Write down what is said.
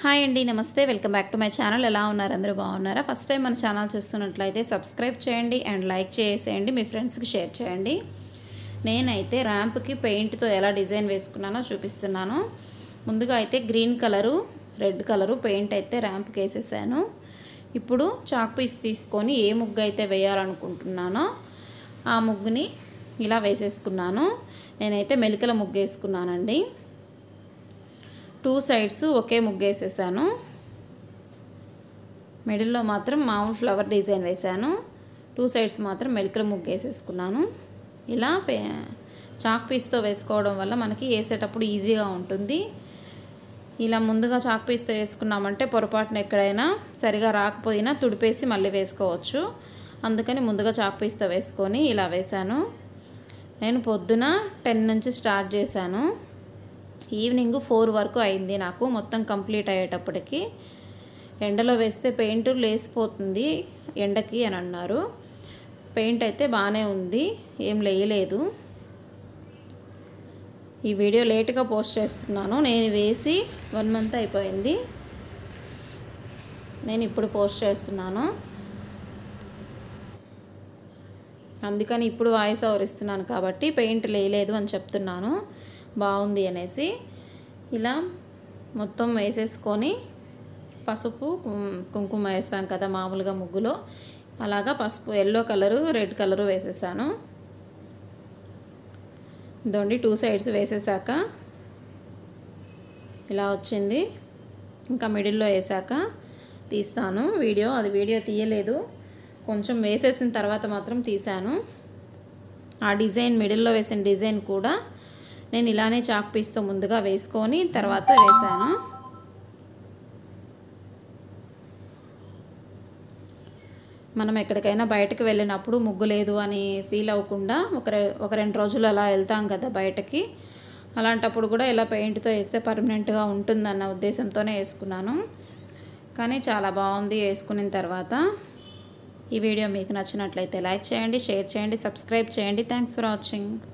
hi అండి నమస్తే welcome back to my channel ఎలా ఉన్నారు అందరూ బాగున్నారా ఫస్ట్ టైం మన ఛానల్ చూస్తున్నట్లయితే సబ్స్క్రైబ్ చేయండి అండ్ లైక్ చేసేయండి మీ ఫ్రెండ్స్కి షేర్ చేయండి నేనైతే ర్యాంప్కి పెయింట్తో ఎలా డిజైన్ వేసుకున్నానో చూపిస్తున్నాను ముందుగా అయితే green colour red colour paint అయితే ర్యాంప్కి వేసేసాను ఇప్పుడు చాక్ పీస్ తీసుకొని ఏ ముగ్గు అయితే వేయాలనుకుంటున్నానో ఆ ముగ్గుని ఇలా వేసేసుకున్నాను నేనైతే మెలికల ముగ్గు వేసుకున్నానండి టూ సైడ్స్ ఒకే ముగ్గు వేసేసాను మిడిల్లో మాత్రం మామూలు ఫ్లవర్ డిజైన్ వేశాను టూ సైడ్స్ మాత్రం మెలికల ముగ్గు వేసేసుకున్నాను ఇలా పే చాక్ పీస్తో వేసుకోవడం వల్ల మనకి వేసేటప్పుడు ఈజీగా ఉంటుంది ఇలా ముందుగా చాక్ పీస్తో వేసుకున్నామంటే పొరపాటున ఎక్కడైనా సరిగా రాకపోయినా తుడిపేసి మళ్ళీ వేసుకోవచ్చు అందుకని ముందుగా చాక్ పీస్తో వేసుకొని ఇలా వేశాను నేను పొద్దున టెన్ నుంచి స్టార్ట్ చేశాను ఈవినింగ్ ఫోర్ వరకు అయింది నాకు మొత్తం కంప్లీట్ అయ్యేటప్పటికి ఎండలో వేస్తే పెయింట్ లేసిపోతుంది ఎండకి అని అన్నారు పెయింట్ అయితే బాగానే ఉంది ఏం లేయలేదు ఈ వీడియో లేట్గా పోస్ట్ చేస్తున్నాను నేను వేసి వన్ మంత్ అయిపోయింది నేను ఇప్పుడు పోస్ట్ చేస్తున్నాను అందుకని ఇప్పుడు వాయిస్ ఓవర్ ఇస్తున్నాను కాబట్టి పెయింట్ లేయలేదు అని చెప్తున్నాను బాగుంది అనేసి ఇలా మొత్తం వేసేసుకొని పసుపు కుంకుమ వేస్తాం కదా మామూలుగా ముగ్గులో అలాగా పసుపు ఎల్లో కలరు రెడ్ కలరు వేసేసాను ఇదండి టూ సైడ్స్ వేసేసాక ఇలా వచ్చింది ఇంకా మిడిల్లో వేసాక తీస్తాను వీడియో అది వీడియో తీయలేదు కొంచెం వేసేసిన తర్వాత మాత్రం తీశాను ఆ డిజైన్ మిడిల్లో వేసిన డిజైన్ కూడా నేను ఇలానే చాక్ పీస్తో ముందుగా వేసుకొని తర్వాత వేసాను మనం ఎక్కడికైనా బయటకు వెళ్ళినప్పుడు ముగ్గు లేదు అని ఫీల్ అవ్వకుండా ఒక ఒక రెండు రోజులు అలా వెళ్తాం కదా బయటకి అలాంటప్పుడు కూడా ఇలా పెయింట్తో వేస్తే పర్మనెంట్గా ఉంటుందన్న ఉద్దేశంతోనే వేసుకున్నాను కానీ చాలా బాగుంది వేసుకున్న తర్వాత ఈ వీడియో మీకు నచ్చినట్లయితే లైక్ చేయండి షేర్ చేయండి సబ్స్క్రైబ్ చేయండి థ్యాంక్స్ ఫర్ వాచింగ్